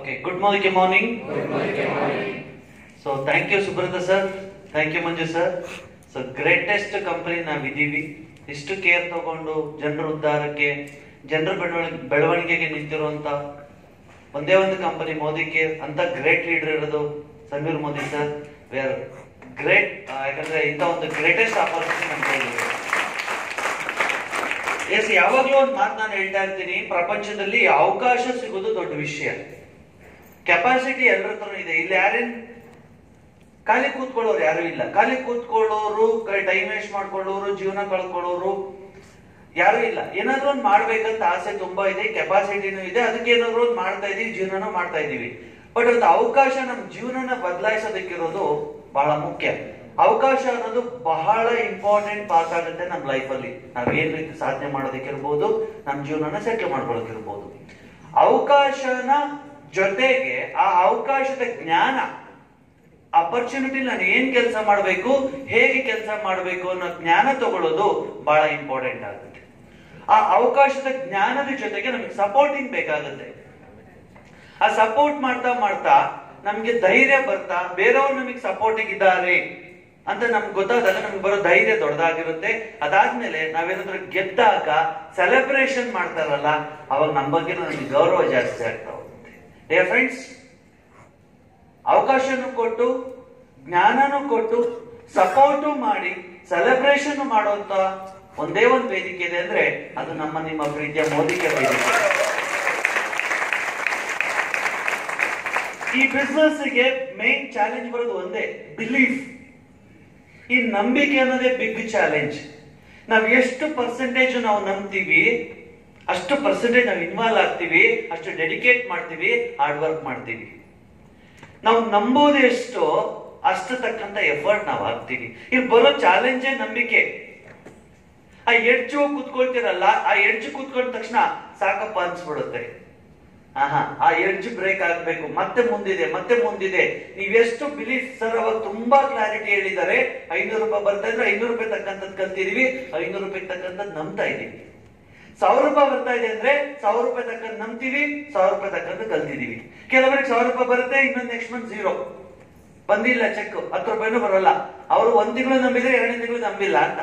Okay, good morning, good morning. So thank you Subrata sir, thank you Manju sir. So greatest company ನಾವಿದ್ದೀವಿ ಇಷ್ಟು care ತಗೊಂಡು ಜನರ ಉದ್ಧಾರಕ್ಕೆ ಜನರ ಬೆಳವಣಿಗೆ ಬೆಳವಣಿಗೆಗೆ ನಿಂತಿರುವಂತ ಒಂದೇ ಒಂದು ಕಂಪನಿ ಮೋದಿ ಕೇರ್ ಅಂತ ಗ್ರೇಟ್ ಲೀಡರ್ ಇರೋದು Sameer Modi sir we are great ಯಾಕಂದ್ರೆ ಇಂಥ ಒಂದು ಗ್ರೇಟೆಸ್ಟ್ ಆಪರ್ಚುನಿಟಿ ನಮ್ಗೆ ಇದೆ ಎಸ್ ಯಾವಾಗ್ಲೂ ಒಂದು ಮಾತು ನಾನು ಹೇಳ್ತಾ ಇರ್ತೀನಿ ಪ್ರಪಂಚದಲ್ಲಿ ಅವಕಾಶ ಸಿಗೋದು ದೊಡ್ಡ ವಿಷಯ ಕೆಪಾಸಿಟಿ ಎಲ್ಲರ ಹತ್ರ ಇದೆ ಇಲ್ಲಿ ಯಾರೇನ್ ಖಾಲಿ ಕೂತ್ಕೊಳ್ಳೋರು ಯಾರು ಇಲ್ಲ ಖಾಲಿ ಕೂತ್ಕೊಳ್ಳೋರು ಟೈಮ್ ವೇಸ್ಟ್ ಮಾಡ್ಕೊಳ್ಳೋರು ಜೀವನ ಕಳ್ಕೊಳ್ಳೋರು ಯಾರು ಇಲ್ಲ ಏನಾದ್ರೂ ಒಂದು ಮಾಡ್ಬೇಕಂತ ಆಸೆ ತುಂಬಾ ಇದೆ ಕೆಪಾಸಿಟಿನೂ ಇದೆ ಅದಕ್ಕೆ ಏನಾದ್ರು ಒಂದು ಮಾಡ್ತಾ ಇದೀವಿ ಜೀವನನೂ ಮಾಡ್ತಾ ಇದೀವಿ ಬಟ್ ಒಂದು ಅವಕಾಶ ನಮ್ಮ ಜೀವನನ ಬದಲಾಯಿಸೋದಕ್ಕಿರೋದು ಬಹಳ ಮುಖ್ಯ ಅವಕಾಶ ಅನ್ನೋದು ಬಹಳ ಇಂಪಾರ್ಟೆಂಟ್ ಪಾರ್ಟ್ ಆಗುತ್ತೆ ನಮ್ಮ ಲೈಫಲ್ಲಿ ನಾವ್ ಏನ್ ರೀತಿ ಸಾಧನೆ ಮಾಡೋದಕ್ಕಿರ್ಬೋದು ನಮ್ಮ ಜೀವನನ ಸೆಟ್ಲ್ ಮಾಡ್ಕೊಳ್ಳೋಕಿರ್ಬೋದು ಅವಕಾಶನ ಜೊತೆಗೆ ಆ ಅವಕಾಶದ ಜ್ಞಾನ ಅಪರ್ಚುನಿಟಿ ನಾನು ಏನ್ ಕೆಲಸ ಮಾಡಬೇಕು ಹೇಗೆ ಕೆಲಸ ಮಾಡಬೇಕು ಅನ್ನೋ ಜ್ಞಾನ ತಗೊಳ್ಳೋದು ಬಹಳ ಇಂಪಾರ್ಟೆಂಟ್ ಆಗುತ್ತೆ ಆ ಅವಕಾಶದ ಜ್ಞಾನದ ಜೊತೆಗೆ ನಮಗೆ ಸಪೋರ್ಟಿಂಗ್ ಬೇಕಾಗುತ್ತೆ ಆ ಸಪೋರ್ಟ್ ಮಾಡ್ತಾ ಮಾಡ್ತಾ ನಮ್ಗೆ ಧೈರ್ಯ ಬರ್ತಾ ಬೇರೆಯವ್ರು ನಮಗೆ ಸಪೋರ್ಟಿಂಗ್ ಇದ್ದಾರೆ ಅಂತ ನಮ್ಗೆ ಗೊತ್ತಾದಾಗ ನಮ್ಗೆ ಬರೋ ಧೈರ್ಯ ದೊಡ್ಡದಾಗಿರುತ್ತೆ ಅದಾದ್ಮೇಲೆ ನಾವೇನಾದ್ರೂ ಗೆದ್ದಾಗ ಸೆಲೆಬ್ರೇಷನ್ ಮಾಡ್ತಾರಲ್ಲ ಅವಾಗ ನಮ್ಮ ಬಗ್ಗೆ ನಮಗೆ ಗೌರವ ಜಾಸ್ತಿ ಆಗ್ತಾ ಹೋಗುತ್ತೆ ಡಿಯರ್ ಫ್ರೆಂಡ್ಸ್ ಅವಕಾಶನೂ ಕೊಟ್ಟು ಜ್ಞಾನನೂ ಕೊಟ್ಟು ಸಪೋರ್ಟು ಮಾಡಿ ಸೆಲೆಬ್ರೇಷನ್ ಮಾಡುವಂತ ಒಂದೇ ಒಂದು ವೇದಿಕೆ ಇದೆ ಅಂದ್ರೆ ಅದು ನಮ್ಮ ನಿಮ್ಮ ಪ್ರೀತಿಯ ಮೋದಿಗೆ ವೇದಿಕೆ ಈ ಬಿಸ್ನೆಸ್ ಗೆ ಮೇನ್ ಚಾಲೆಂಜ್ ಬರೋದು ಒಂದೇ ಬಿಲೀಫ್ ಈ ನಂಬಿಕೆ ಅನ್ನೋದೇ ಬಿಗ್ ಚಾಲೆಂಜ್ ನಾವ್ ಎಷ್ಟು ಪರ್ಸೆಂಟೇಜ್ ನಾವು ನಂಬ್ತೀವಿ ಅಷ್ಟು ಪರ್ಸೆಂಟೇಜ್ ನಾವು ಇನ್ವಾಲ್ವ್ ಆಗ್ತೀವಿ ಅಷ್ಟು ಡೆಡಿಕೇಟ್ ಮಾಡ್ತೀವಿ ಹಾರ್ಡ್ ವರ್ಕ್ ಮಾಡ್ತೀವಿ ನಾವು ನಂಬೋದು ಎಷ್ಟು ಅಷ್ಟು ತಕ್ಕಂತ ಎಫರ್ಟ್ ನಾವು ಹಾಕ್ತೀವಿ ಇಲ್ಲಿ ಬರೋ ಚಾಲೆಂಜೇ ನಂಬಿಕೆ ಆ ಎಡ್ಜು ಕೂತ್ಕೊಳ್ತಿರಲ್ಲ ಆ ಎಡ್ಜ್ ಕೂತ್ಕೊಂಡ ತಕ್ಷಣ ಸಾಕಪ್ಪ ಅನ್ಸ್ಬಿಡುತ್ತೆ ಆಹಾ ಆ ಎಡ್ಜ್ ಬ್ರೇಕ್ ಆಗ್ಬೇಕು ಮತ್ತೆ ಮುಂದಿದೆ ಮತ್ತೆ ಮುಂದಿದೆ ನೀವೆಷ್ಟು ಬಿಲೀಫ್ ಸರ್ ಅವಾಗ ತುಂಬಾ ಕ್ಲಾರಿಟಿ ಹೇಳಿದ್ದಾರೆ ಐನೂರು ರೂಪಾಯಿ ಬರ್ತಾ ಇದ್ರೆ ಐನೂರು ರೂಪಾಯಿ ತಕ್ಕಂಥದ್ದು ಕಲ್ತಿದೀವಿ ಐನೂರು ರೂಪಾಯಿ ತಕ್ಕಂಥದ್ದು ನಂಬ್ತಾ ಇದೀವಿ ಸಾವಿರ ರೂಪಾಯಿ ಬರ್ತಾ ಇದೆ ಅಂದ್ರೆ ಸಾವಿರ ರೂಪಾಯಿ ತಕ್ಕಂತ ನಂಬ್ತೀವಿ ಸಾವಿರ ರೂಪಾಯಿ ತಕ್ಕಂತ ಕಲ್ತಿದೀವಿ ಕೆಲವರಿಗೆ ಸಾವಿರ ರೂಪಾಯಿ ಬರುತ್ತೆ ಇನ್ನೊಂದು ನೆಕ್ಸ್ಟ್ ಮಂತ್ ಜೀರೋ ಬಂದಿಲ್ಲ ಚೆಕ್ ಹತ್ತು ರೂಪಾಯಿನೂ ಬರೋಲ್ಲ ಅವರು ಒಂದ್ ತಿಂಗಳು ನಂಬಿದ್ರೆ ಎರಡನೇ ತಿಂಗಳು ನಂಬಿಲ್ಲ ಅಂತ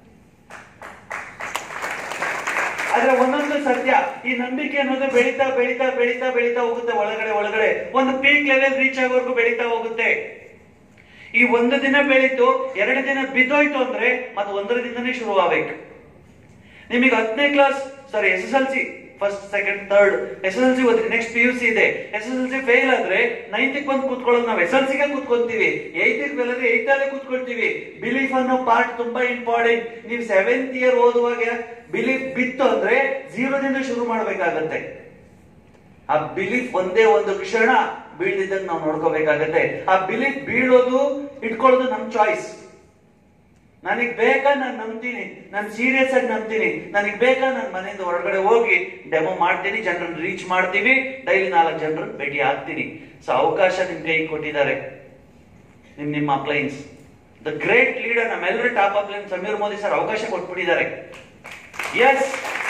ಆದ್ರೆ ಒಂದೊಂದು ಸತ್ಯ ಈ ನಂಬಿಕೆ ಅನ್ನೋದು ಬೆಳೀತಾ ಬೆಳೀತಾ ಬೆಳೀತಾ ಬೆಳೀತಾ ಹೋಗುತ್ತೆ ಒಳಗಡೆ ಒಳಗಡೆ ಒಂದು ಪೀಕ್ ಲೆವೆಲ್ ರೀಚ್ ಆಗೋವರೆಗೂ ಬೆಳೀತಾ ಹೋಗುತ್ತೆ ಈ ಒಂದು ದಿನ ಬೆಳೀತು ಎರಡು ದಿನ ಬಿದ್ದೋಯ್ತು ಅಂದ್ರೆ ಮತ್ತೆ ಒಂದರ ದಿನನೇ ಶುರು ಆಗ್ಬೇಕು ನಿಮಗೆ ಹತ್ತನೇ class sorry S S L C first second third S S L C ಓದ್ರಿ ನೆಕ್ಸ್ಟ್ ಪಿ ಯು ಸಿ ಇದೆ S S L C fail ಆದ್ರೆ ನೈನ್ತ್ ಬಂದು ಕೂತ್ಕೊಳ್ಳೋದು ನಾವು ಎಸ್ ಎಲ್ ಸಿಗೆ ಕೂತ್ಕೊಂತೀವಿ ಏಯ್ತ್ ಫೇಲ್ ಆದ್ರೆ ಏಯ್ತ್ ಅಲ್ಲೇ ಕೂತ್ಕೊಳ್ತೀವಿ ಬಿಲೀಫ್ ಅನ್ನೋ ಪಾರ್ಟ್ ತುಂಬಾ ಇಂಪಾರ್ಟೆಂಟ್ ನೀವು ಸೆವೆಂತ್ ಇಯರ್ ಓದುವಾಗ ಬಿಲೀಫ್ ಬಿತ್ತು ಅಂದ್ರೆ ಝೀರೋದಿಂದ ಶುರು ಮಾಡ್ಬೇಕಾಗತ್ತೆ ಆ ಬಿಲೀಫ್ ಒಂದೇ ಒಂದು ಕ್ಷಣ ಬೀಳ್ದಿದ್ದಂಗೆ ನಾವು ನೋಡ್ಕೋಬೇಕಾಗತ್ತೆ ಆ ಬಿಲೀಫ್ ಬೀಳೋದು ಇಟ್ಕೊಳ್ಳೋದು ನಮ್ ಚಾಯ್ಸ್ ನನಗ್ ಬೇಕಾ ನಾನು ನಂಬ್ತೀನಿ ನಾನು ಸೀರಿಯಸ್ ಆಗಿ ನಂಬ್ತೀನಿ ನನಗ್ ಬೇಕಾ ನಾನು ಮನೆಯಿಂದ ಹೊರಗಡೆ ಹೋಗಿ ಡೆಮೋ ಮಾಡ್ತೀನಿ ಜನರನ್ನ ರೀಚ್ ಮಾಡ್ತೀವಿ ಡೈಲಿ ನಾಲ್ಕು ಜನರನ್ನ ಭೇಟಿ ಆಗ್ತೀನಿ ಸೊ ಅವಕಾಶ ನಿಮ್ ಕೈ ಕೊಟ್ಟಿದ್ದಾರೆ ನಿಮ್ ನಿಮ್ಮ ಅಪ್ಲೈನ್ಸ್ ದ ಗ್ರೇಟ್ ಲೀಡರ್ ನಮ್ಮೆಲ್ಲರ top upline Sameer Modi sir ಅವಕಾಶ ಕೊಟ್ಬಿಟ್ಟಿದ್ದಾರೆ ಎಸ್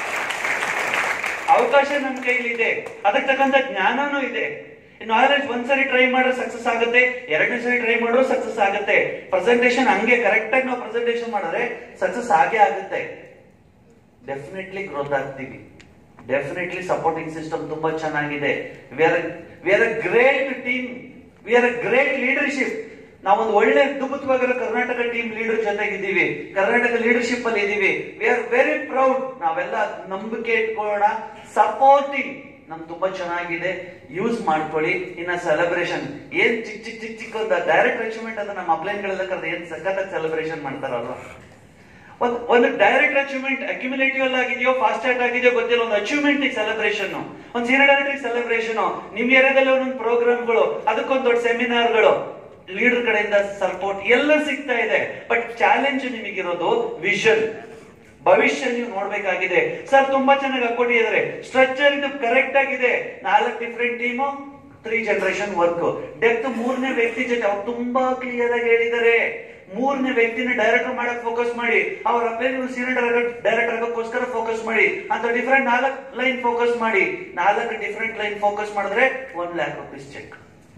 ಅವಕಾಶ ನಮ್ಮ ಕೈಲಿದೆ ಅದಕ್ಕೆ ತಕ್ಕಂತ ಜ್ಞಾನನೂ ಇದೆ ನಾಲೆಜ್ ಒಂದ್ಸರಿ ಟ್ರೈ ಮಾಡಿದ್ರೆ ಸಕ್ಸಸ್ ಆಗುತ್ತೆ ಎರಡನೇ ಸರಿ ಟ್ರೈ ಮಾಡಿದ್ರು ಸಕ್ಸಸ್ ಆಗುತ್ತೆ ಪ್ರೆಸೆಂಟೇಶನ್ ಹಂಗೆ ಕರೆಕ್ಟ್ ಆಗಿ ನಾವು ಪ್ರೆಸೆಂಟೇಶನ್ ಮಾಡಿದ್ರೆ ಸಕ್ಸಸ್ ಆಗೇ ಆಗುತ್ತೆ ಡೆಫಿನೆಟ್ಲಿ ಗ್ರೋತ್ ಆಗ್ತೀವಿ ಡೆಫಿನೆಟ್ಲಿ ಸಪೋರ್ಟಿಂಗ್ ಸಿಸ್ಟಮ್ ತುಂಬಾ ಚೆನ್ನಾಗಿದೆ we are we are a great team we are a great leadership ನಾವೊಂದು ಒಳ್ಳೆ ಅದ್ಭುತವಾಗಿರೋ ಕರ್ನಾಟಕ ಟೀಮ್ ಲೀಡರ್ ಜೊತೆಗಿದ್ದೀವಿ ಕರ್ನಾಟಕ ಲೀಡರ್ಶಿಪ್ ಅಲ್ಲಿ ಇದೀವಿ ವಿ ಆರ್ ವೆರಿ ಪ್ರೌಡ್ ನಾವೆಲ್ಲ ನಂಬಿಕೆ ಇಟ್ಕೊಳ್ಳೋಣ ಸಪೋರ್ಟಿಂಗ್ ನಮ್ ತುಂಬಾ ಚೆನ್ನಾಗಿದೆ ಯೂಸ್ ಮಾಡ್ಕೊಳ್ಳಿ ಇನ್ನ ಸೆಲೆಬ್ರೇಷನ್ ಏನ್ ಚಿಕ್ಕ ಚಿಕ್ಕ ಚಿಕ್ಕ ಚಿಕ್ಕ ಒಂದು ಡೈರೆಕ್ಟ್ ಅಚೀವ್ಮೆಂಟ್ ಅಂತ ನಮ್ಮ ಅಪ್ಲೈನ್ ಗಳೆಲ್ಲ ಕರೆದು ಏನ್ ಸಖತ್ತಾಗಿ ಸೆಲೆಬ್ರೇಷನ್ ಮಾಡ್ತಾರಲ್ವಾ ಒಂದು ಒಂದು ಡೈರೆಕ್ಟ್ ಅಚೀವ್ಮೆಂಟ್ ಅಕ್ಯುಮುಲೇಟಿವ್ ಅಲ್ಲಿ ಆಗಿದೆಯೋ ಫಾಸ್ಟ್ ಟ್ಯಾಗ್ ಆಗಿದೆಯೋ ಗೊತ್ತಿಲ್ಲ ಒಂದು ಅಚೀವ್ಮೆಂಟ್ ಸೆಲೆಬ್ರೇಷನ್ ಒಂದು ಸೀನಿಯರ್ ಡೈರೆಕ್ಟ್ ಸೆಲೆಬ್ರೇಷನ್ ನಿಮ್ ಏರಿಯಾದಲ್ಲಿ ಒಂದೊಂದು ಪ್ರೋಗ್ರಾಮ್ಗಳು ಅದಕ್ಕೊಂದು ದೊಡ್ಡ ಸೆಮಿನಾರ್ಗಳು ಲೀಡರ್ ಕಡೆಯಿಂದ ಸಪೋರ್ಟ್ ಎಲ್ಲ ಸಿಗ್ತಾ ಇದೆ ಬಟ್ ಚಾಲೆಂಜ್ ನಿಮಗಿರೋದು ವಿಷನ್ ಭವಿಷ್ಯ ನೀವು ನೋಡ್ಬೇಕಾಗಿದೆ ಸರ್ ತುಂಬಾ ಚೆನ್ನಾಗಿ ಹಾಕೊಟ್ಟಿದ್ದಾರೆ ಸ್ಟ್ರಕ್ಚರ್ ಇದು ಕರೆಕ್ಟ್ ಆಗಿದೆ ನಾಲ್ಕು different team three generation work depth ಮೂರನೇ ವ್ಯಕ್ತಿ ಜೊತೆ ಅವ್ರು ತುಂಬಾ ಕ್ಲಿಯರ್ ಆಗಿ ಹೇಳಿದ್ದಾರೆ ಮೂರನೇ ವ್ಯಕ್ತಿನ ಡೈರೆಕ್ಟರ್ ಮಾಡಕ್ ಫೋಕಸ್ ಮಾಡಿ ಅವ್ರ ಅಪ್ಪ ನೀವು ಸೀನಿಯರ್ ಡೈರೆಕ್ಟರ್ ಆಗೋಕ್ಕೋಸ್ಕರ ಫೋಕಸ್ ಮಾಡಿ ಅಂತ ಡಿಫರೆಂಟ್ ನಾಲ್ಕು ಲೈನ್ ಫೋಕಸ್ ಮಾಡಿ ನಾಲ್ಕು ಡಿಫರೆಂಟ್ ಲೈನ್ ಫೋಕಸ್ ಮಾಡಿದ್ರೆ ಒನ್ ಲ್ಯಾಕ್ ರುಪೀಸ್ ಚೆಕ್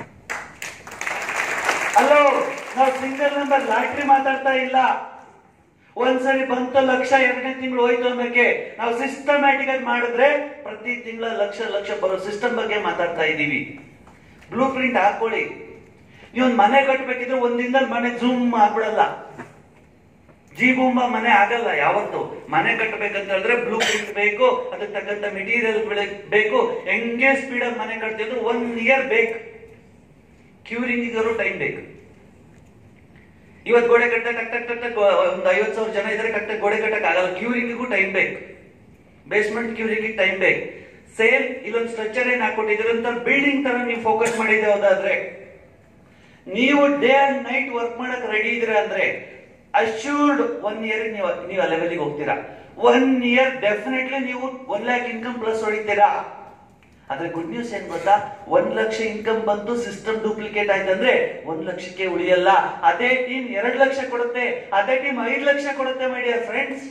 ಅಲ್ಲೋ ನಾವು ಸಿಂಗಲ್ ನಂಬರ್ ಲಾಟ್ರಿ ಮಾತಾಡ್ತಾ ಇಲ್ಲ ಒಂದ್ಸರಿ ಬಂತು ಲಕ್ಷ ಎರಡನೇ ತಿಂಗಳು ಹೋಯ್ತು ಅನ್ನೋಕೆ ನಾವು ಸಿಸ್ಟಮ್ಯಾಟಿಕ್ ಆಗಿ ಮಾಡಿದ್ರೆ ಪ್ರತಿ ತಿಂಗಳ ಲಕ್ಷ ಲಕ್ಷ ಬರೋ ಸಿಸ್ಟಮ್ ಬಗ್ಗೆ ಮಾತಾಡ್ತಾ ಇದ್ದೀವಿ ಬ್ಲೂ ಪ್ರಿಂಟ್ ಹಾಕೊಳ್ಳಿ ನೀವೊಂದ್ ಮನೆ ಕಟ್ಬೇಕಿದ್ರೆ ಒಂದಿಂದ ಮನೆ ಜೂಮ್ ಆಗ್ಬಿಡಲ್ಲ ಜಿ ಬೂಂಬ ಮನೆ ಆಗಲ್ಲ ಯಾವತ್ತು ಮನೆ ಕಟ್ಟಬೇಕಂತ ಹೇಳಿದ್ರೆ ಬ್ಲೂ ಪ್ರಿಂಟ್ ಬೇಕು ಅದಕ್ಕೆ ತಕ್ಕಂತ ಮೆಟೀರಿಯಲ್ ಬೇಕು ಹೆಂಗೆ ಸ್ಪೀಡ್ ಆಗಿ ಮನೆ ಕಟ್ತಿದ್ರು ಒನ್ ಇಯರ್ ಬೇಕು ಕ್ಯೂರಿಂಗಿಗರು ಟೈಮ್ ಬೇಕು ಇವತ್ತು ಗೋಡೆ ಕಟ್ಟ ಟಕ್ ಟಕ್ ಟಕ್ ಟಕ್ ಒಂದು ಐವತ್ತು ಸಾವಿರ ಜನ ಇದ್ರೆ ಕಟ್ಟ ಗೋಡೆ ಕಟ್ಟಕ್ ಆಗಲ್ಲ ಕ್ಯೂರಿಂಗಿಗೂ ಟೈಮ್ ಬೇಕು ಬೇಸ್ಮೆಂಟ್ ಕ್ಯೂರಿಂಗ್ ಟೈಮ್ ಬೇಕು ಸೇಮ್ ಇಲ್ಲೊಂದು ಸ್ಟ್ರಕ್ಚರ್ ಏನ್ ಹಾಕೊಟ್ಟಿದ್ರೆ ಅಂತ ಬಿಲ್ಡಿಂಗ್ ತರ ನೀವು ಫೋಕಸ್ ಮಾಡಿದ್ರೆ ಹೋದಾದ್ರೆ ನೀವು ಡೇ ಅಂಡ್ ನೈಟ್ ವರ್ಕ್ ಮಾಡಕ್ ರೆಡಿ ಇದ್ರೆ ಅಂದ್ರೆ ಅಶ್ಯೂರ್ಡ್ ಒನ್ ಇಯರ್ ನೀವು ನೀವು ಆ ಲೆವೆಲ್ಗೆ ಹೋಗ್ತೀರಾ ಒನ್ ಇಯರ್ ಡೆಫಿನೆಟ್ಲಿ ನೀವು ಒನ್ ಲ್ಯಾಕ್ ಇನ್ಕಮ್ ಪ್ಲಸ್ ಹೊಡಿತೀರಾ ಆದ್ರೆ ಗುಡ್ ನ್ಯೂಸ್ ಏನ್ ಗೊತ್ತಾ ಒಂದ್ ಲಕ್ಷ ಇನ್ಕಮ್ ಬಂತು ಸಿಸ್ಟಮ್ ಡೂಪ್ಲಿಕೇಟ್ ಆಯ್ತಂದ್ರೆ ಒಂದ್ ಲಕ್ಷಕ್ಕೆ ಉಳಿಯಲ್ಲ ಅದೇ ಟೀಮ್ ಎರಡ್ ಲಕ್ಷ ಕೊಡುತ್ತೆ ಅದೇ ಟೀಮ್ ಐದ್ ಲಕ್ಷ ಕೊಡುತ್ತೆ ಮೈ ಡಿಯರ್ ಫ್ರೆಂಡ್ಸ್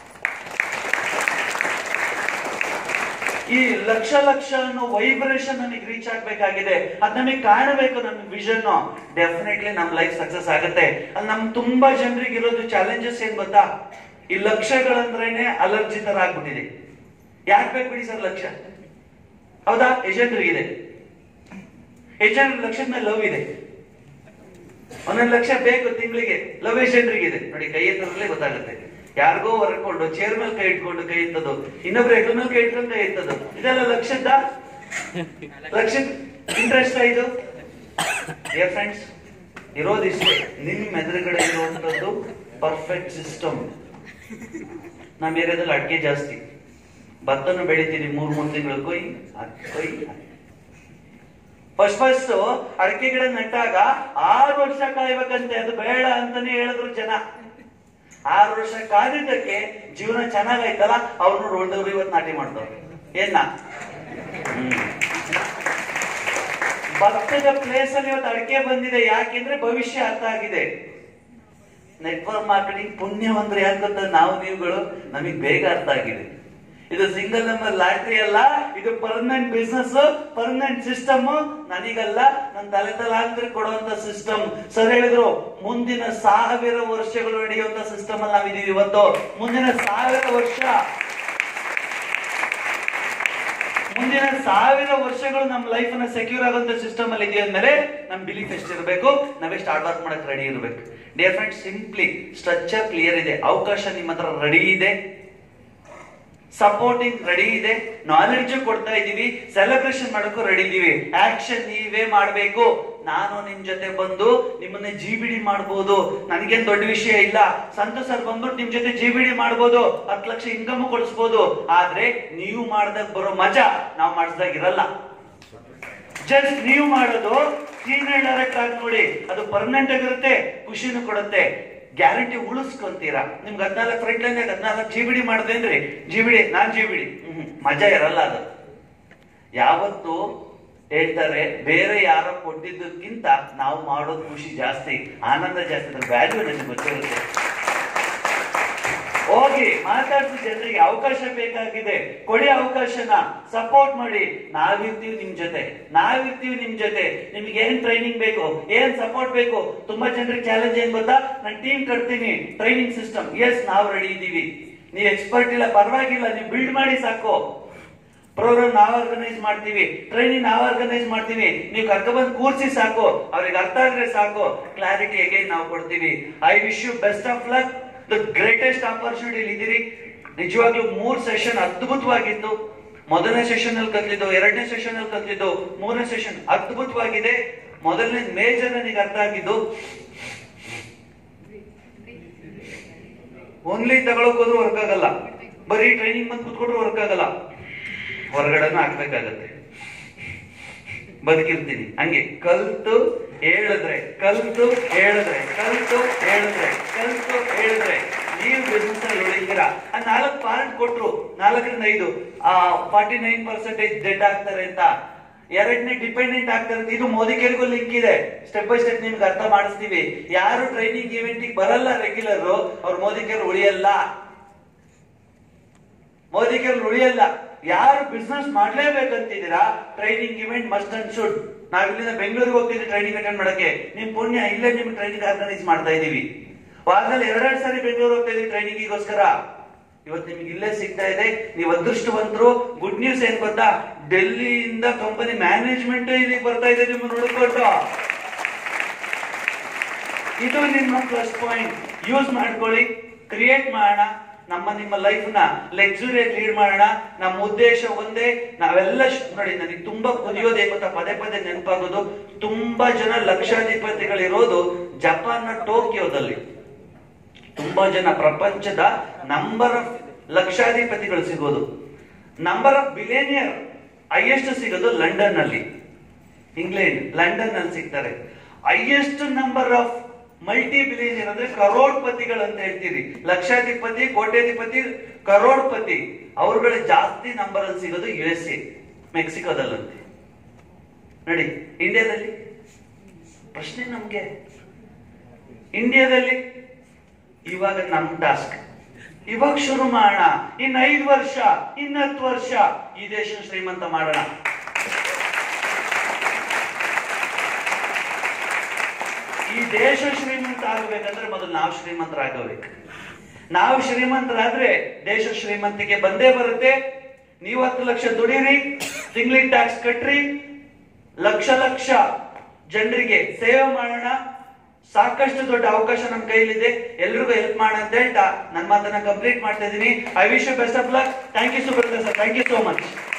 ಈ ಲಕ್ಷ ಲಕ್ಷ ಅನ್ನೋ ವೈಬ್ರೇಷನ್ ನನಗೆ ರೀಚ್ ಆಗ್ಬೇಕಾಗಿದೆ ಅದ್ ನಮಗೆ ಕಾಣಬೇಕು ನಮ್ ವಿಷನ್ ಡೆಫಿನೆಟ್ಲಿ ನಮ್ ಲೈಫ್ ಸಕ್ಸಸ್ ಆಗುತ್ತೆ ಅಲ್ಲಿ ನಮ್ ತುಂಬಾ ಜನರಿಗೆ ಇರೋದು ಚಾಲೆಂಜಸ್ ಏನ್ ಗೊತ್ತಾ ಈ ಲಕ್ಷಗಳಂದ್ರೇನೆ ಅಲರ್ಜಿ ತರ ಆಗ್ಬಿಟ್ಟಿದೆ ಯಾಕೆ ಬೇಕು ಬಿಡಿ ಸರ್ ಲಕ್ಷ ಹೌದಾ ಯಜೇಂದ್ರಿಗಿದೆ ಯಜೇಂದ್ರ ಲಕ್ಷದ ಮೇಲೆ ಲವ್ ಇದೆ ಒಂದೊಂದು ಲಕ್ಷ ಬೇಕು ತಿಂಗಳಿಗೆ ಲವ್ ಯಜೇಂದ್ರಿಗಿದೆ ನೋಡಿ ಕೈ ಎತ್ತದ್ರಲ್ಲೇ ಗೊತ್ತಾಗುತ್ತೆ ಯಾರಿಗೋ ಹೊರ್ಕೊಂಡು ಚೇರ್ ಮೇಲೆ ಕೈ ಇಟ್ಕೊಂಡು ಕೈ ಎತ್ತದು ಇನ್ನೊಬ್ರು ಹೆಗ್ಲ ಮೇಲೆ ಕೈ ಇಟ್ಕೊಂಡು ಕೈ ಎತ್ತದು ಇದೆಲ್ಲ ಲಕ್ಷದ ಲಕ್ಷದ ಇಂಟ್ರೆಸ್ಟ್ ಇದು ಡಿಯರ್ ಫ್ರೆಂಡ್ಸ್ ಇರೋದಿಷ್ಟೇ ನಿಮ್ ಎದುರುಗಡೆ ಇರುವಂತದ್ದು ಪರ್ಫೆಕ್ಟ್ ಸಿಸ್ಟಮ್ ನಮ್ಮ ಏರಿಯಾದಲ್ಲಿ ಅಡಿಕೆ ಜಾಸ್ತಿ ಭತ್ತನು ಬೆಳಿತೀವಿ ಮೂರ್ ಮೂರ್ ತಿಂಗಳು ಕೊಯ್ ಕೊಯ್ ಫಸ್ಟ್ ಫಸ್ಟ್ ಅಡಿಕೆ ಗಿಡ ನೆಟ್ಟಾಗ ಆರು ವರ್ಷ ಕಾಯ್ಬೇಕಂತೆ ಅದು ಬೇಡ ಅಂತಾನೆ ಹೇಳಿದ್ರು ಜನ ಆರು ವರ್ಷ ಕಾದಿದ್ದಕ್ಕೆ ಜೀವನ ಚೆನ್ನಾಗೈತಲ್ಲ ಅವ್ರು ನೋಡಿ ಉಳ್ದವ್ರು ಇವತ್ತು ನಾಟಿ ಮಾಡ್ತಾವ್ರೆ ಏನ ಭತ್ತದ ಪ್ಲೇಸ್ ಅಲ್ಲಿ ಇವತ್ತು ಅಡಿಕೆ ಬಂದಿದೆ ಯಾಕೆಂದ್ರೆ ಭವಿಷ್ಯ ಅರ್ಥ ಆಗಿದೆ ನೆಟ್ವರ್ಕ್ ಮಾರ್ಕೆಟಿಂಗ್ ಪುಣ್ಯ ಅಂದ್ರೆ ಯಾಕೆ ಗೊತ್ತಾ ನಾವು ನೀವುಗಳು ನಮಗೆ ಬೇಗ ಅರ್ಥ ಆಗಿದೆ ಇದು ಸಿಂಗಲ್ ನಂಬರ್ ಲಾಟ್ರಿ ಅಲ್ಲ ಇದು ಪರ್ಮನೆಂಟ್ ಬಿಸ್ನೆಸ್ ಪರ್ಮನೆಂಟ್ ಸಿಸ್ಟಮ್ ನನಗಲ್ಲ ನನ್ನ ತಲೆ ತಲಾಂತರ ಕೊಡುವಂತ ಸಿಸ್ಟಮ್ ಸರ್ ಹೇಳಿದ್ರು ಮುಂದಿನ ಸಾವಿರ ವರ್ಷಗಳು ನಡೆಯುವಂತ ಸಿಸ್ಟಮ್ ಅಲ್ಲಿ ನಾವಿದೀವಿ ಇವತ್ತು ಮುಂದಿನ ಸಾವಿರ ವರ್ಷ ಮುಂದಿನ ಸಾವಿರ ವರ್ಷಗಳು ನಮ್ಮ ಲೈಫ್ ಅನ್ನ ಸೆಕ್ಯೂರ್ ಆಗುವಂತ ಸಿಸ್ಟಮ್ ಅಲ್ಲಿ ಇದೆಯ ಅಂದ್ಮೇಲೆ ನಮ್ ಬಿಲೀಫ್ ಎಷ್ಟಿರ್ಬೇಕು ನಾವೆಷ್ಟು ಹಾರ್ಡ್ ವರ್ಕ್ ಮಾಡಕ್ ರೆಡಿ ಇರ್ಬೇಕು dear friend simply structure clear ಇದೆ ಅವಕಾಶ ನಿಮ್ಮ ಹತ್ರ ರೆಡಿ ಇದೆ ಸಪೋರ್ಟಿಂಗ್ ರೆಡಿ ಇದೆ ನಾಲೆಡ್ಜ್ ಕೊಡ್ತಾ ಇದೀವಿ ಸೆಲೆಬ್ರೇಷನ್ ಮಾಡೋಕ್ಕೂ ರೆಡಿ ಇದೀವಿ ಆಕ್ಷನ್ ನೀವೇ ಮಾಡ್ಬೇಕು ನಾನು ನಿಮ್ ಜೊತೆ ಬಂದು ನಿಮ್ಮನ್ನ ಜಿ ಬಿ ಡಿ ಮಾಡ್ಬೋದು ನನಗೇನ್ ದೊಡ್ಡ ವಿಷಯ ಇಲ್ಲ ಸಂತೋಷ್ ಸರ್ ಬಂದ್ಬಿಟ್ಟು ನಿಮ್ ಜೊತೆ ಜಿ ಬಿ ಡಿ ಮಾಡ್ಬೋದು ಹತ್ತು ಲಕ್ಷ ಇನ್ಕಮ್ ಕೊಡಿಸ್ಬೋದು ಆದ್ರೆ ನೀವು ಮಾಡ್ದಾಗ ಬರೋ ಮಜಾ ನಾವು ಮಾಡಿಸ್ದಾಗ ಇರಲ್ಲ ಜಸ್ಟ್ ನೀವು ಮಾಡೋದು ಸೀನಿಯರ್ ಡೈರೆಕ್ಟ್ ಆಗಿ ನೋಡಿ ಅದು ಪರ್ಮನೆಂಟ್ ಆಗಿರುತ್ತೆ ಖುಷಿನೂ ಕೊಡುತ್ತೆ ಗ್ಯಾರಂಟಿ ಉಳಿಸ್ಕೊಂತೀರಾ ನಿಮ್ಗೆ ಹದ್ನಾಲ್ಕು ಫ್ರಂಟ್ ಲೈನ್ ಹದ್ನಾಲ್ಕು ಜಿ ಬಿ ಡಿ ಮಾಡಿದೆ ಅಂದ್ರೆ ಜಿ ಬಿ ಡಿ ನಾನ್ ಜಿ ಬಿ ಡಿ ಮಜಾ ಇರಲ್ಲ ಅದು ಯಾವತ್ತು ಹೇಳ್ತಾರೆ ಬೇರೆ ಯಾರೋ ಕೊಟ್ಟಿದ್ದಕ್ಕಿಂತ ನಾವು ಮಾಡೋದು ಖುಷಿ ಜಾಸ್ತಿ ಆನಂದ ಜಾಸ್ತಿ ಅದ್ರ ವ್ಯಾಲ್ಯೂ ನನಗೆ ಗೊತ್ತಿರುತ್ತೆ ಹೋಗಿ ಮಾತಾಡ್ಸಿ ಜನರಿಗೆ ಅವಕಾಶ ಬೇಕಾಗಿದೆ ಕೊಡಿ ಅವಕಾಶನ ಸಪೋರ್ಟ್ ಮಾಡಿ ನಾವಿರ್ತೀವಿ ನಿಮ್ ಜೊತೆ ನಾವಿರ್ತೀವಿ ನಿಮ್ ಜೊತೆ ನಿಮ್ಗೆ ಏನ್ ಟ್ರೈನಿಂಗ್ ಬೇಕು ಏನ್ ಸಪೋರ್ಟ್ ಬೇಕು ತುಂಬಾ ಜನರಿಗೆ ಚಾಲೆಂಜ್ ಏನ್ ಗೊತ್ತಾ ನಾನು ಟೀಮ್ ಕಟ್ತೀನಿ ಟ್ರೈನಿಂಗ್ ಸಿಸ್ಟಮ್ ಎಸ್ ನಾವು ರೆಡಿ ಇದೀವಿ ನೀವು ಎಕ್ಸ್ಪರ್ಟ್ ಇಲ್ಲ ಪರವಾಗಿಲ್ಲ ನೀವು ಬಿಲ್ಡ್ ಮಾಡಿ ಸಾಕು ಪ್ರೋಗ್ರಾಮ್ ನಾವು ಆರ್ಗನೈಸ್ ಮಾಡ್ತೀವಿ ಟ್ರೈನಿಂಗ್ ನಾವು ಆರ್ಗನೈಸ್ ಮಾಡ್ತೀವಿ ನೀವು ಕರ್ಕೊಬಂದು ಕೂರ್ಸಿ ಸಾಕು ಅವ್ರಿಗೆ ಅರ್ಥ ಆದ್ರೆ ಸಾಕು ಕ್ಲಾರಿಟಿ ಅಗೈನ್ ನಾವು ಕೊಡ್ತೀವಿ I wish you best of luck the greatest opportunity ಇದ್ದೀರಿ ನಿಜವಾಗ್ಲೂ ಮೂರ್ ಸೆಷನ್ ಅದ್ಭುತವಾಗಿತ್ತು ಮೊದಲನೇ ಸೆಷನ್ ಅಲ್ಲಿ ಕಲಿದ್ದು ಎರಡನೇ ಸೆಷನ್ ಅಲ್ಲಿ ಕಲಿದ್ದು ಮೂರನೇ ಸೆಷನ್ ಅದ್ಭುತವಾಗಿದೆ ಮೊದಲನೇ ಮೇಜರ್ ನನಗೆ ಅರ್ಥ ಆಗಿದ್ದು ಓನ್ಲಿ ತಗೊಳಕ್ ಹೋದ್ರು ವರ್ಕ್ ಆಗಲ್ಲ ಬರೀ ಟ್ರೈನಿಂಗ್ ಬಂದು ಕುತ್ಕೊಂಡ್ರು ವರ್ಕ್ ಆಗಲ್ಲ ಹೊರಗಡೆನೂ ಹಾಕ್ಬೇಕಾಗತ್ತೆ ಬದುಕಿರ್ತೀನಿ ಹಂಗೆ ಕಲ್ತು ಹೇಳಿದ್ರೆ ಕಲ್ತು ಹೇಳಿದ್ರೆ ಕಲ್ತು ಹೇಳಿದ್ರೆ ಕಲ್ತು ಹೇಳಿದ್ರೆ ನೀವು ಬಿಸ್ನೆಸ್ ಅಲ್ಲಿ ಉಳಿತೀರಾ ಆ ನಾಲ್ಕು ಪಾಯಿಂಟ್ ಕೊಟ್ರು ನಾಲ್ಕರಿಂದ ಐದು ಆ ಫಾರ್ಟಿ ನೈನ್ ಪರ್ಸೆಂಟೇಜ್ ಡೆಡ್ ಆಗ್ತಾರೆ ಅಂತ ಎರಡನೇ ಡಿಪೆಂಡೆಂಟ್ ಆಗ್ತಾ ಇರೋದು ಇದು ಮೋದಿ ಕೇರ್ಗೂ ಲಿಂಕ್ ಇದೆ ಸ್ಟೆಪ್ ಬೈ ಸ್ಟೆಪ್ ನಿಮ್ಗೆ ಅರ್ಥ ಮಾಡಿಸ್ತೀವಿ ಯಾರು ಟ್ರೈನಿಂಗ್ ಇವೆಂಟ್ ಬರಲ್ಲ ರೆಗ್ಯುಲರ್ ಅವ್ರು ಮೋದಿ ಕೇರ್ ಉಳಿಯಲ್ಲ ಮೋದಿ ಕೇರ್ ಉಳಿಯಲ್ಲ ಯಾರು ಬಿಸ್ನೆಸ್ ಮಾಡ್ಲೇಬೇಕಂತಿದ್ದೀರಾ training event must and should ನಾವ್ ಇಲ್ಲಿಂದ ಬೆಂಗಳೂರಿಗೆ ಹೋಗ್ತಿದ್ವಿ ಟ್ರೈನಿಂಗ್ ಅಟೆಂಡ್ ಮಾಡಕ್ಕೆ ನಿಮ್ ಪುಣ್ಯ ಇಲ್ಲೇ ನಿಮ್ಗೆ ಟ್ರೈನಿಂಗ್ ಆರ್ಗನೈಸ್ ಮಾಡ್ತಾ ಇದೀವಿ ವಾರದಲ್ಲಿ ಎರಡೆರಡು ಸಾರಿ ಬೆಂಗಳೂರು ಹೋಗ್ತಾ ಇದೀವಿ ಟ್ರೈನಿಂಗಿಗೋಸ್ಕರ ಇವತ್ತು ನಿಮ್ಗೆ ಇಲ್ಲೇ ಸಿಗ್ತಾ ಇದೆ ನೀವು ಅದೃಷ್ಟವಂತರು ಗುಡ್ ನ್ಯೂಸ್ ಏನ್ ಗೊತ್ತಾ ಡೆಲ್ಲಿಯಿಂದ ಕಂಪನಿ ಮ್ಯಾನೇಜ್ಮೆಂಟ್ ಇಲ್ಲಿಗೆ ಬರ್ತಾ ಇದೆ ನಿಮ್ಮ ನೋಡಿಕೊಂಡು ಇದು ನಿಮ್ಮ ಪ್ಲಸ್ ಪಾಯಿಂಟ್ ಯೂಸ್ ಮಾಡ್ಕೊಳ್ಳಿ ಕ್ರಿಯೇಟ್ ಮಾಡೋಣ ನಮ್ಮ ನಿಮ್ಮ ಲೈಫ್ ನ ಲೆಕ್ಸುರಿಯಸ್ ಲೀಡ್ ಮಾಡೋಣ ನಮ್ಮ ಉದ್ದೇಶ ಒಂದೇ ನಾವೆಲ್ಲ ಶ್- ನೋಡಿ ನನಗೆ ತುಂಬಾ ಕುದಿಯೋದು ಏನ್ ಗೊತ್ತಾ ಪದೇ ಪದೇ ನೆನಪಾಗೋದು ತುಂಬಾ ಜನ ಲಕ್ಷಾಧಿಪತಿಗಳಿರೋದು ಜಪಾನ್ನ ಟೋಕಿಯೋದಲ್ಲಿ ತುಂಬಾ ಜನ ಪ್ರಪಂಚದ ನಂಬರ್ ಆಫ್ ಲಕ್ಷಾಧಿಪತಿಗಳು ಸಿಗೋದು ನಂಬರ್ ಆಫ್ ಬಿಲೇನಿಯರ್ ಹೈಯೆಸ್ಟ್ ಸಿಗೋದು ಲಂಡನ್ ಅಲ್ಲಿ ಇಂಗ್ಲೆಂಡ್ ಲಂಡನ್ ಅಲ್ಲಿ ಸಿಗ್ತಾರೆ highest number of multi billionaire ಅಂದ್ರೆ ಕರೋಡ್ಪತಿಗಳು ಅಂತ ಹೇಳ್ತೀರಿ ಲಕ್ಷಾಧಿಪತಿ ಕೋಟ್ಯಾಧಿಪತಿ ಕರೋಡ್ಪತಿ ಅವ್ರುಗಳ ಜಾಸ್ತಿ ನಂಬರ್ ಅಲ್ಲಿ ಸಿಗೋದು ಯು ಎಸ್ ಎ ಮೆಕ್ಸಿಕೋದಲ್ಲಂತೆ ನೋಡಿ ಇಂಡಿಯಾದಲ್ಲಿ ಪ್ರಶ್ನೆ ನಮ್ಗೆ ಇಂಡಿಯಾದಲ್ಲಿ ಇವಾಗ ನಮ್ ಟಾಸ್ಕ್ ಇವಾಗ ಶುರು ಮಾಡೋಣ ಇನ್ ಐದು ವರ್ಷ ಇನ್ ಹತ್ತು ವರ್ಷ ಈ ದೇಶ ಶ್ರೀಮಂತ ಮಾಡೋಣ ಈ ದೇಶ ಶ್ರೀಮಂತ ಆಗಬೇಕಂದ್ರೆ ಮೊದಲು ನಾವು ಶ್ರೀಮಂತರಾಗಬೇಕು ನಾವು ಶ್ರೀಮಂತರಾದ್ರೆ ದೇಶ ಶ್ರೀಮಂತಿಗೆ ಬಂದೇ ಬರುತ್ತೆ ನೀವು ಹತ್ತು ಲಕ್ಷ ದುಡೀರಿ ತಿಂಗಳಿಗೆ ಟ್ಯಾಕ್ಸ್ ಕಟ್ರಿ ಲಕ್ಷ ಲಕ್ಷ ಜನರಿಗೆ ಸೇವೆ ಮಾಡೋಣ ಸಾಕಷ್ಟು ದೊಡ್ಡ ಅವಕಾಶ ನಮ್ಮ ಕೈಲಿದೆ ಎಲ್ರಿಗೂ ಹೆಲ್ಪ್ ಮಾಡೋಣ ಅಂತ ಹೇಳ್ತಾ ನನ್ನ ಮಾತನ್ನ ಕಂಪ್ಲೀಟ್ ಮಾಡ್ತಾ ಇದ್ದೀನಿ I wish you best of luck thank you Subrata sir thank you so much